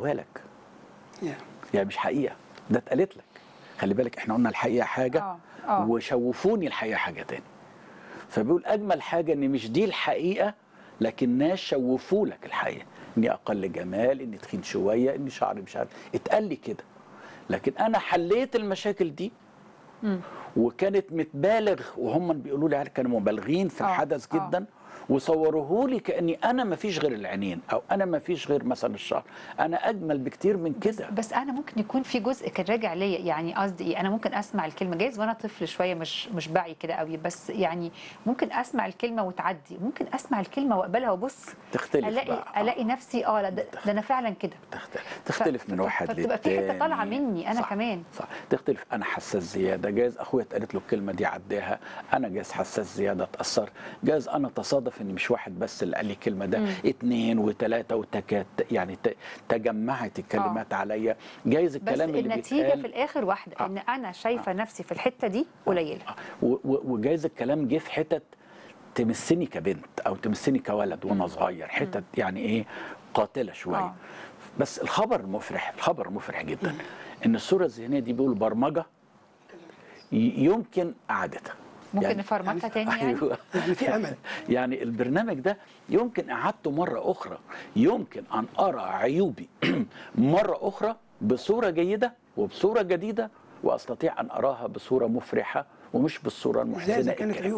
قالوها لك يا. يعني مش حقيقه ده اتقالت لك خلي بالك احنا قلنا الحقيقه حاجه آه، آه. وشوفوني الحقيقه حاجه تاني فبيقول اجمل حاجه ان مش دي الحقيقه لكن ناس شوفوا لك الحقيقه اني اقل جمال اني تخين شويه اني شعري مش عارف اتقال لي كده لكن انا حليت المشاكل دي وكانت متبالغ وهم بيقولوا لي على كانوا مبالغين في آه، الحدث آه. جدا وصوروه لي كاني انا ما فيش غير العينين او انا ما فيش غير مثلا الشعر انا اجمل بكتير من كده بس انا ممكن يكون في جزء كان راجع ليا يعني قصدي ايه انا ممكن اسمع الكلمه جايز وانا طفل شويه مش مش باعي كده قوي بس يعني ممكن اسمع الكلمه وتعدي ممكن اسمع الكلمه واقبلها وابص تختلف الاقي بقى. الاقي نفسي اه لا ده, ده انا فعلا كده تختلف, تختلف من ف- واحد فبتبقى في حتة للتاني. طالعة مني أنا صح كمان. صح تختلف انا حساس زياده جايز اخويا اتقالت له الكلمه دي عداها انا جايز حساس زياده اتاثر جايز انا تصادف ان مش واحد بس اللي قال لي الكلمه ده اتنين وتلاته وتكات يعني ت- تجمعت الكلمات عليا جايز بس الكلام اللي النتيجه بيتقال في الاخر واحده آه. ان انا شايفه نفسي في الحته دي قليله و- و- وجايز الكلام جه في حتت تمسني كبنت او تمسني كولد وانا صغير حتت يعني ايه قاتله شويه آه. بس الخبر المفرح الخبر المفرح جدا ان الصوره الذهنيه دي بيقول برمجه ي- يمكن اعادتها ممكن نفرمتها تاني يعني أيوة. يعني في امل يعني البرنامج ده يمكن اعادته مره اخرى يمكن ان ارى عيوبي مره اخرى بصوره جيده وبصوره جديده واستطيع ان اراها بصوره مفرحه ومش بالصوره ازاي المحزنه اذا كانت الكئيبة. عيوب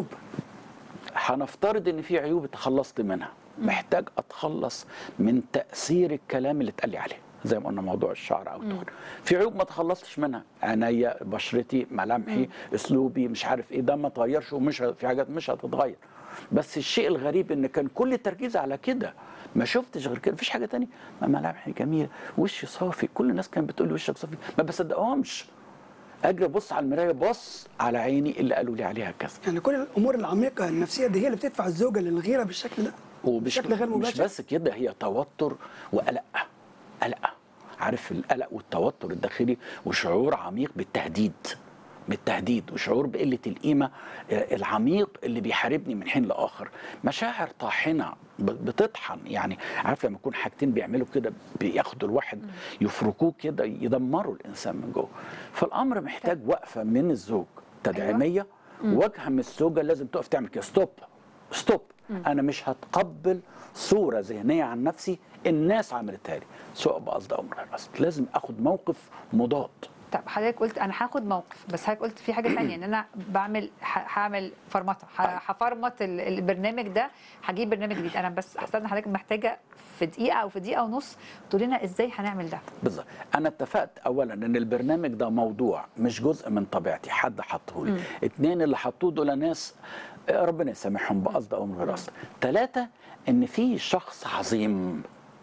هنفترض ان في عيوب اتخلصت منها محتاج اتخلص من تاثير الكلام اللي اتقال لي عليه زي ما قلنا موضوع الشعر او الدهن في عيوب ما تخلصتش منها عينيا بشرتي ملامحي اسلوبي مش عارف ايه ده ما اتغيرش ومش ه- في حاجات مش هتتغير بس الشيء الغريب ان كان كل تركيزي على كده ما شفتش غير كده مفيش حاجه تانية ما ملامحي جميله وشي صافي كل الناس كانت بتقول لي وشك صافي ما بصدقهمش اجري ابص على المرايه بص على عيني اللي قالوا لي عليها كذا يعني كل الامور العميقه النفسيه دي هي اللي بتدفع الزوجه للغيره بالشكل ده ومش بشكل غير مش مباشر بس كده هي توتر وقلق قلق عارف القلق والتوتر الداخلي وشعور عميق بالتهديد بالتهديد وشعور بقلة القيمة آه، العميق اللي بيحاربني من حين لآخر مشاعر طاحنة ب- بتطحن يعني عارف لما يكون حاجتين بيعملوا كده بياخدوا الواحد يفركوه كده يدمروا الإنسان من جوه فالأمر محتاج وقفة من الزوج تدعيمية وجهة من الزوجة لازم تقف تعمل كده ستوب ستوب انا مش هتقبل صوره ذهنيه عن نفسي الناس عملتها لي سواء بقصد او من غير قصد لازم اخد موقف مضاد طب حضرتك قلت انا هاخد موقف بس حضرتك قلت في حاجه ثانيه ان انا بعمل ه- هعمل فرمطه ه- هفرمط ال- البرنامج ده هجيب برنامج جديد انا بس حسيت ان حضرتك محتاجه في دقيقه او في دقيقه ونص تقول لنا ازاي هنعمل ده بالظبط انا اتفقت اولا ان البرنامج ده موضوع مش جزء من طبيعتي حد حطه لي اتنين اللي حطوه دول ناس آه، ربنا يسامحهم بقصد او من غير قصد ثلاثه ان في شخص عظيم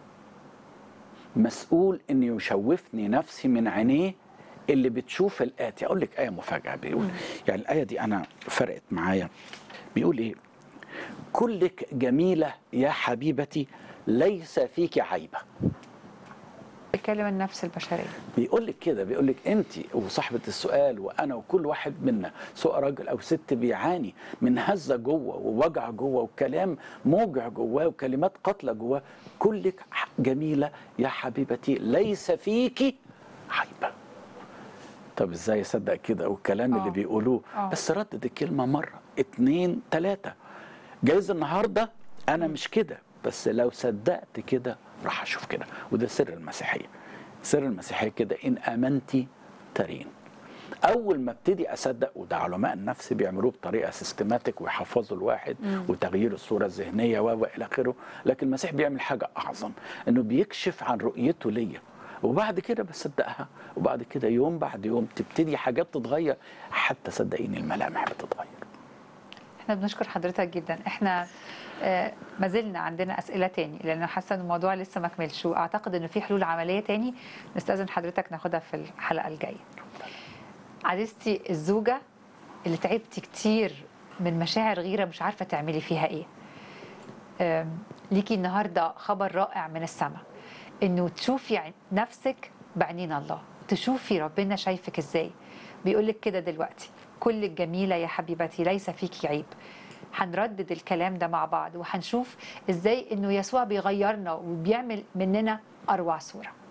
مسؤول ان يشوفني نفسي من عينيه اللي بتشوف الاتي اقول لك ايه مفاجاه بيقول يعني الايه دي انا فرقت معايا بيقول ايه كلك جميله يا حبيبتي ليس فيك عيبه بيتكلم النفس البشريه بيقول لك كده بيقول لك انت وصاحبه السؤال وانا وكل واحد منا سواء راجل او ست بيعاني من هزه جوه ووجع جوه وكلام موجع جواه وكلمات قاتله جواه كلك ح- جميله يا حبيبتي ليس فيكي عيبه طب ازاي اصدق كده والكلام اللي آه. بيقولوه آه. بس ردد الكلمه مره اتنين تلاته جايز النهارده انا مش كده بس لو صدقت كده راح اشوف كده وده سر المسيحيه سر المسيحيه كده ان امنتي ترين اول ما ابتدي اصدق وده علماء النفس بيعملوه بطريقه سيستماتيك ويحفظوا الواحد وتغيير الصوره الذهنيه و و الى اخره لكن المسيح بيعمل حاجه اعظم انه بيكشف عن رؤيته ليا وبعد كده بصدقها وبعد كده يوم بعد يوم تبتدي حاجات تتغير حتى صدقيني الملامح بتتغير احنا بنشكر حضرتك جدا احنا آه، ما زلنا عندنا اسئله تاني لان حاسه ان الموضوع لسه ما كملش واعتقد انه في حلول عمليه تاني نستاذن حضرتك ناخدها في الحلقه الجايه عزيزتي الزوجه اللي تعبتي كتير من مشاعر غيره مش عارفه تعملي فيها ايه آم، ليكي النهارده خبر رائع من السماء انه تشوفي عن- نفسك بعينين الله تشوفي ربنا شايفك ازاي بيقولك كده دلوقتي كل الجميلة يا حبيبتي ليس فيكي عيب هنردد الكلام ده مع بعض وهنشوف ازاي انه يسوع بيغيرنا وبيعمل مننا اروع صوره